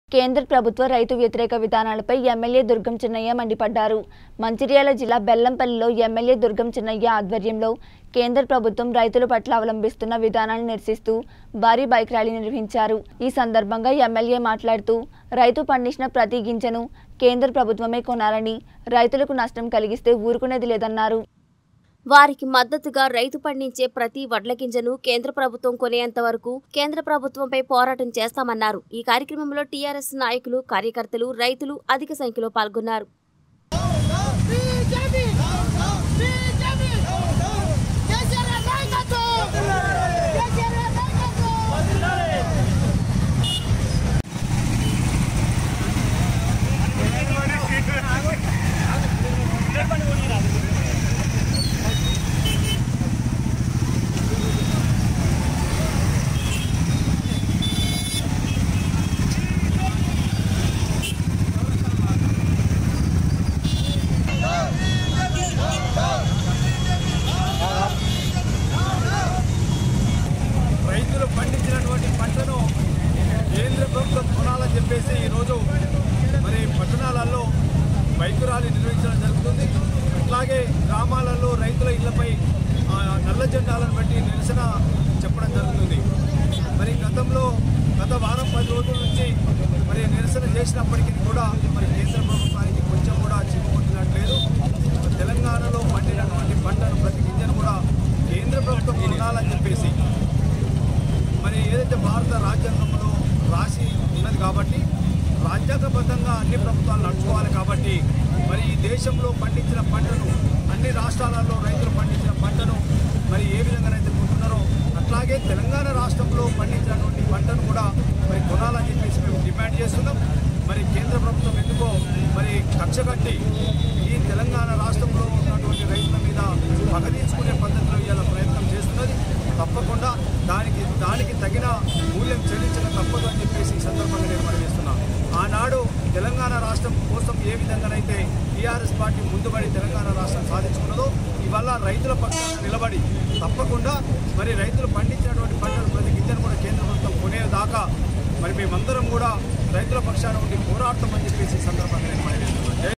కేంద్ర ప్రభుత్వ రైతు వ్యతిరేక విధానాలపై ఎమ్మెల్యే దుర్గం చిన్నయ్య మండిపడ్డారు మంచిర్యాల జిల్లా బెల్లంపల్లిలో ఎమ్మెల్యే దుర్గం చిన్నయ్య ఆధ్వర్యంలో కేంద్ర ప్రభుత్వం రైతుల పట్ల అవలంబిస్తున్న విధానాలను నిరసిస్తూ భారీ బైక్ ర్యాలీ నిర్వహించారు ఈ సందర్భంగా ఎమ్మెల్యే మాట్లాడుతూ రైతు పండించిన ప్రతి గింజను కేంద్ర ప్రభుత్వమే కొనాలని రైతులకు నష్టం కలిగిస్తే ఊరుకునేది లేదన్నారు వారికి మద్దతుగా రైతు పండించే ప్రతి వడ్ల గింజను కేంద్ర ప్రభుత్వం కొనేంత వరకు కేంద్ర ప్రభుత్వంపై పోరాటం చేస్తామన్నారు ఈ కార్యక్రమంలో టీఆర్ఎస్ నాయకులు కార్యకర్తలు రైతులు అధిక సంఖ్యలో పాల్గొన్నారు బీజేపీ బీజేపీ కేసీఆర్ నాయకత్వం కేసీఆర్ నాయకత్వం రైతులు పండించినటువంటి పంటను కేంద్ర ప్రభుత్వం కొనాలని చెప్పేసి ఈరోజు మరి పట్టణాలలో బైకు ర్యాలీ నిర్వహించడం జరుగుతుంది అట్లాగే గ్రామాలలో రైతుల ఇళ్లపై ఆ, నల్ల జెండాలను బట్టి నిరసన చెప్పడం జరుగుతుంది మరి గతంలో గత వారం పది రోజుల నుంచి మరి నిరసన చేసినప్పటికీ కూడా మరి కేంద్ర ప్రభుత్వానికి కొంచెం కూడా చిక్కుకుంటున్నట్లేదు తెలంగాణలో పండినటువంటి పంటను ప్రతి గింజను కూడా కేంద్ర ప్రభుత్వం కొనాలని చెప్పేసి మరి ఏదైతే భారత రాజ్యాంగంలో రాసి ఉన్నది కాబట్టి రాజ్యాంగబద్ధంగా అన్ని ప్రభుత్వాలు నడుచుకోవాలి కాబట్టి మరి ఈ దేశంలో పండించిన పంటను అన్ని రాష్ట్రాలలో రైతులు పండించిన పంటను మరి ఏ విధంగానైతే కొంటున్నారో అట్లాగే తెలంగాణ రాష్ట్రంలో పండించినటువంటి పంటను కూడా మరి కొనాలని చెప్పేసి మేము డిమాండ్ చేస్తున్నాం మరి కేంద్ర ప్రభుత్వం ఎందుకో మరి కక్ష కట్టి ఈ తెలంగాణ రాష్ట్రంలో ఉన్నటువంటి రైతుల మీద పగ తీర్చుకునే పద్ధతిలో ఇవాళ ప్రయత్నం చేస్తున్నది తప్పకుండా దానికి దానికి తగిన మూల్యం చెల్లించక తప్పదు అని చెప్పేసి ఈ సందర్భంగా నేను మనం చేస్తున్నాను ఆనాడు తెలంగాణ రాష్ట్రం కోసం ఏ విధంగానైతే టీఆర్ఎస్ పార్టీ ముందుబడి తెలంగాణ రాష్ట్రం సాధించుకున్నదో ఇవాళ రైతుల పక్షాన నిలబడి తప్పకుండా మరి రైతులు పండించినటువంటి పంటలు ప్రతి గింజను కూడా కేంద్ర ప్రభుత్వం కొనేదాకా మరి మేమందరం కూడా రైతుల పక్షాన ఉండి పోరాడతామని చెప్పేసి ఈ సందర్భంగా నేను మనం చేస్తున్నాను